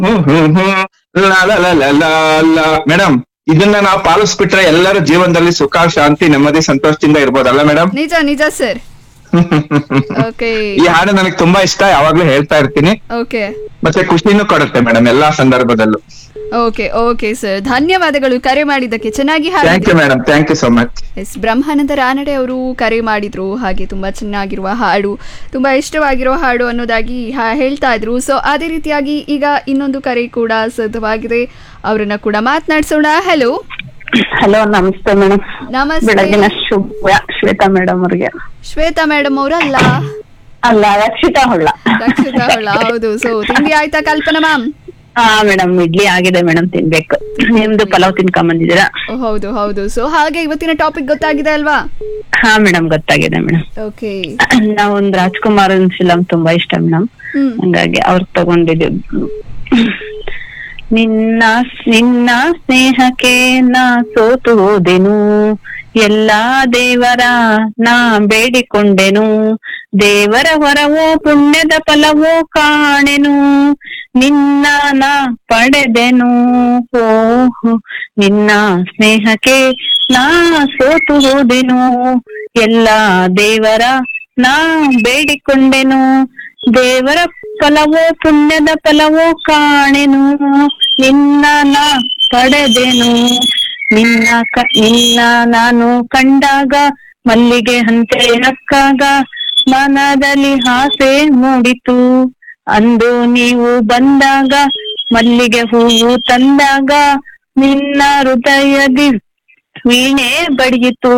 ಹ್ಮ್ ಹ್ಮ್ ಹ್ಮ್ ಲಾ ಲಾ ಲಾ ಲಾ ಲಾ ಲಾ. Madam ಇದನ್ನ ನಾವು ಪಾಲಿಸ್ಬಿಟ್ರೆ ಎಲ್ಲರ ಜೀವನದಲ್ಲಿ ಸುಖ ಶಾಂತಿ ನೆಮ್ಮದಿ ಸಂತೋಷದಿಂದ ಇರ್ಬೋದಲ್ಲ ಮೇಡಮ್ ನಿಜ ನಿಜ ಸರ್ ಓಕೆ ಈ ಹಾಡು ನನಗೆ ತುಂಬಾ ಇಷ್ಟ ಯಾವಾಗ್ಲೂ ಹೇಳ್ತಾ ಇರ್ತೀನಿ ಓಕೆ ಮತ್ತೆ ಖುಷಿನೂ ಕೊಡುತ್ತೆ ಮೇಡಮ್ ಎಲ್ಲಾ ಸಂದರ್ಭದಲ್ಲೂ ಓಕೆ ಓಕೆ ಸರ್ ಧನ್ಯವಾದಗಳು ಕರೆ ಮಾಡಿದ್ದಕ್ಕೆ ಚೆನ್ನಾಗಿ ಥ್ಯಾಂಕ್ ಯು ಹಾಡಿದ್ರು madam thank you so much S Brahmananda Ranade ಅವರು ಕರೆ ಮಾಡಿದ್ರು ಹಾಗೆ ತುಂಬಾ ಚೆನ್ನಾಗಿರುವ ಹಾಡು ತುಂಬಾ ಇಷ್ಟವಾಗಿರುವ ಹಾಡು ಅನ್ನೋದಾಗಿ ಹಾ- ಹೇಳ್ತಾ ಇದ್ರು ಸೊ ಅದೇ ರೀತಿಯಾಗಿ ಈಗ ಇನ್ನೊಂದು ಕರೆ ಕೂಡ ಸಿದ್ಧವಾಗಿದೆ ಅವರನ್ನ ಕೂಡ ಮಾತನಾಡಿಸೋಣ ಹಲೋ ಹಲೋ ನಮಸ್ತೆ ಮೇಡಮ್ ನಮಸ್ತೆ ಬೆಳಗಿನ ಶುಭ ಶ್ವೇತಾ ಮೇಡಮ್ ಅವ್ರಿಗೆ ಶ್ವೇತಾ ಮೇಡಮ್ ಅವರಲ್ಲ ಅಲ್ಲ ರಕ್ಷಿತಾ ಹೊಳ್ಳ ರಕ್ಷಿತಾ ಹೊಳ್ಳ ಹೌದು ಸೊ ತಿಂಡಿ ಆಯ್ತಾ ಕಲ್ಪನಾ ಮ್ಯಾಮ್ ಹಾ ಮೇಡಮ್ ಇಡ್ಲಿ ಆಗಿದೆ ಮೇಡಮ್ ತಿನ್ಬೇಕು ನಿಮ್ದು ಪಲಾವ್ ತಿನ್ಕೊಂಡ್ ಬಂದಿದ್ದೀರಾ ಹೌದು ಹೌದು ಸೊ ಹಾಗೆ ಇವತ್ತಿನ ಟಾಪಿಕ್ ಗೊತ್ತಾಗಿದೆ ಅಲ್ವಾ ಹಾ ಮೇಡಮ್ ಗೊತ್ತಾಗಿದೆ ಮೇಡಮ್ ಓಕೆ ನಾವೊಂದ್ ರಾಜ್ಕುಮಾರ್ ಫಿಲಂ ತುಂಬಾ ಇಷ್ಟ ಮೇಡಮ್ ಹ್ಮ್ ಹಂಗಾಗಿ ಅವ್ರು ತಗೊಂಡಿದ್ದೀವಿ ನಿನ್ನ ನಿನ್ನ ಸ್ನೇಹಕ್ಕೆ ನಾ ಸೋತು ಹೋದೆನು ಎಲ್ಲಾ ದೇವರ ನಾ ಬೇಡಿಕೊಂಡೆನು ದೇವರ ಹೊರವೋ ಪುಣ್ಯದ ಫಲವೋ ಕಾಣೆನು ನಿನ್ನ ನಾ ಪಡೆದೆನು ಓಹೋ ನಿನ್ನ ಸ್ನೇಹಕ್ಕೆ ನಾ ಸೋತು ಹೋದೆನು ಎಲ್ಲಾ ದೇವರ ನಾ ಬೇಡಿಕೊಂಡೆನು ದೇವರ ಫಲವೋ ಪುಣ್ಯದ ಫಲವೋ ಕಾಣೆನು ನಿನ್ನ ನಾ ಪಡೆದೆನು ನಿನ್ನ ಕ ನಿನ್ನ ನಾನು ಕಂಡಾಗ ಮಲ್ಲಿಗೆ ಹಂತೆ ನಕ್ಕಾಗ ಮನದಲ್ಲಿ ಆಸೆ ಮೂಡಿತು ಅಂದು ನೀವು ಬಂದಾಗ ಮಲ್ಲಿಗೆ ಹೂವು ತಂದಾಗ ನಿನ್ನ ಹೃದಯದಿ ವೀಣೆ ಬಡಿಯಿತು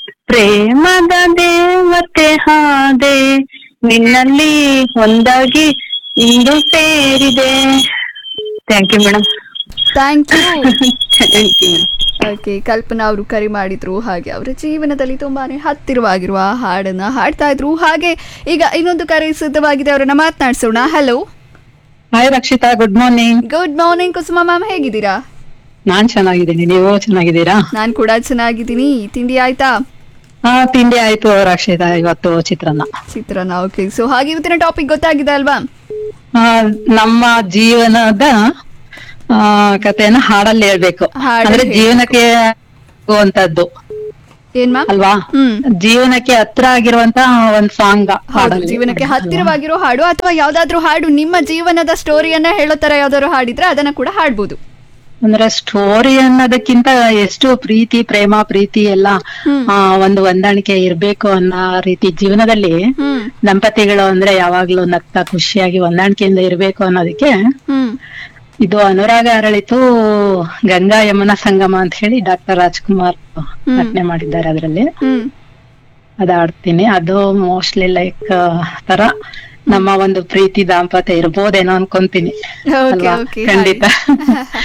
ಪ್ರೇಮದ ದೇವತೆ ಹಾದೆ ನಿನ್ನಲ್ಲಿ ಒಂದಾಗಿ ಇಂದು ಸೇರಿದೆ thank you madam thank you thank you okay Kalpana ಅವರು ಕರೆ ಮಾಡಿದ್ರು ಹಾಗೆ ಅವರ ಜೀವನದಲ್ಲಿ ತುಂಬಾನೇ ಹತ್ತಿರವಾಗಿರುವ ಹಾಡನ್ನ ಹಾಡ್ತಾ ಇದ್ರು ಹಾಗೆ ಈಗ ಇನ್ನೊಂದು ಕರೆ ಸಿದ್ಧವಾಗಿದೆ ಅವರನ್ನ ಮಾತನಾಡಿಸೋಣ hello hi Rakshita good morning good morning Kusuma ma'am ಹೇಗಿದ್ದೀರಾ ನಾನ್ ಚೆನ್ನಾಗಿದ್ದೀನಿ ನೀವು ಚೆನ್ನಾಗಿದ್ದೀರಾ ನಾನು ಕೂಡ ಚೆನ್ನಾಗಿದ್ದೀನಿ ತಿಂಡಿ ಆಯ್ತಾ ಹಾ ತಿಂಡಿ ಆಯ್ತು ರಕ್ಷಿತಾ ಇವತ್ತು ಚಿತ್ರಾನ್ನ ಚಿತ್ರನ ಓಕೆ ಸೊ ಹಾಗೆ ಇವತ್ತಿನ ಟಾಪಿಕ್ ಗೊತ್ತಾಗಿದೆ ಅಲ್ವಾ ಆ, ನಮ್ಮ ಜೀವನದ ಆ, ಕಥೆಯನ್ನ ಹಾಡಲ್ಲಿ ಹೇಳ್ಬೇಕು ಹಾಡಲ್ಲಿ ಅಂದ್ರೆ ಹೇಳ್ಬೇಕು. ಜೀವನಕ್ಕೆ ಆಗುವಂತದ್ದು ಏನ್ ಮ್ಯಾಮ್ ಅಲ್ವಾ ಹ್ಮ್ ಜೀವನಕ್ಕೆ ಹತ್ರ ಆಗಿರುವಂತ ಒಂದ್ ಸಾಂಗ್ ಹೌದು ಹಾಡಲ್ಲಿ ಜೀವನಕ್ಕೆ ಹತ್ತಿರವಾಗಿರೋ ಹಾಡು ಅಥವಾ ಯಾವ್ದಾದ್ರು ಹಾಡು ನಿಮ್ಮ ಜೀವನದ ಸ್ಟೋರಿಯನ್ನ ಹೇಳೋ ತರ ಯಾವ್ದಾದ್ರು ಹಾಡಿದ್ರೆ ಅದನ್ನ ಕೂಡ ಹಾಡ್ಬೋದು ಅಂದ್ರೆ ಸ್ಟೋರಿ ಅನ್ನೋದಕ್ಕಿಂತ ಎಷ್ಟು ಪ್ರೀತಿ ಪ್ರೇಮ ಪ್ರೀತಿ ಎಲ್ಲ ಹ್ಮ್. ಆ, ಒಂದು ಹೊಂದಾಣಿಕೆ ಇರ್ಬೇಕು ಅನ್ನೋ ರೀತಿ ಜೀವನದಲ್ಲಿ ಹ್ಮ್ ದಂಪತಿಗಳು ಅಂದ್ರೆ ಯಾವಾಗ್ಲೂ ನಗ್ತಾ ಖುಷಿಯಾಗಿ ಹೊಂದಾಣಿಕೆಯಿಂದ ಇರ್ಬೇಕು ಅನ್ನೋದಕ್ಕೆ ಹ್ಮ್ ಇದು ಅನುರಾಗ ಅರಳಿತು ಗಂಗಾ ಯಮುನಾ ಸಂಗಮ ಅಂತ ಹೇಳಿ ಡಾಕ್ಟರ್ ರಾಜ್ಕುಮಾರ್ ರಚನೆ ಮಾಡಿದ್ದಾರೆ ಅದರಲ್ಲಿ ಹ್ಮ್ ಅದ್ ಆಡ್ತೀನಿ ಅದು ಮೋಸ್ಟ್ಲಿ ಲೈಕ್ ತರ ನಮ್ಮ ಒಂದು ಪ್ರೀತಿ ದಾಂಪತ್ಯ ಇರ್ಬೋದೇನೋ ಅನ್ಕೊಂತೀನಿ ಓಕೆ ಅಲ್ವಾ ಓಕೆ ಖಂಡಿತ